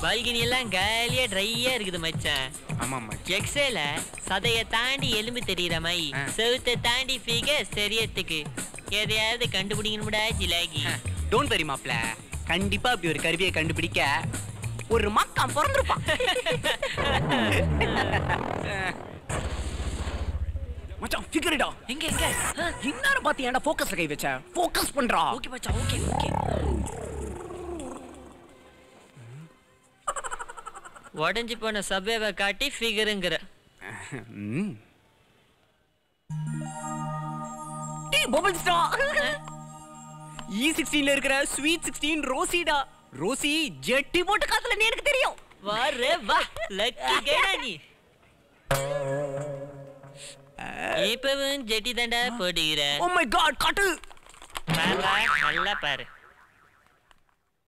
Balcony எல்லாம் காலியா ட்ரையா இருக்குது மச்சான் ஆமா மச்சான் எக்ஸேல சதைய தாண்டி எலும்பு தெரியற மாதிரி ஆ. செவுத்தை தாண்டி ஃபிகர் சரியத்துக்கு எதையாவது கண்டுபிடிக்கணும்டா ஜிலாகி டோன்ட் வெரி மாப்ள கண்டிப்பா அப்படி ஒரு கருவியை கண்டுபிடிக்க ஒரு மக்கான் பிறந்திருப்பான் மச்சான் ஃபிகர்டா எங்க எங்க இன்னார பாத்து ஏன்டா ஃபோக்கஸ்ல கை வச்ச ஃபோக்கஸ் பண்றா ஓகே மச்சான் ஓகே ஓகே உடஞ்சி போன சபேவை காட்டி ஃபிகருங்கிற ம். டேய் பபிள்ஸ்டா இ சிக்ஸ்டீன்ல இருக்கிற ஸ்வீட் சிக்ஸ்டீன் ரோசிடா ரோசி ஜெட்டி போட்டு காத்துல நீ எனக்கு தெரியும் வாரு வா லக்கி கேடா நீ இப்பவும் ஜெட்டி தாண்டா போடுகிற ஓ மை காட் காட்டு பாரு நல்லா பாரு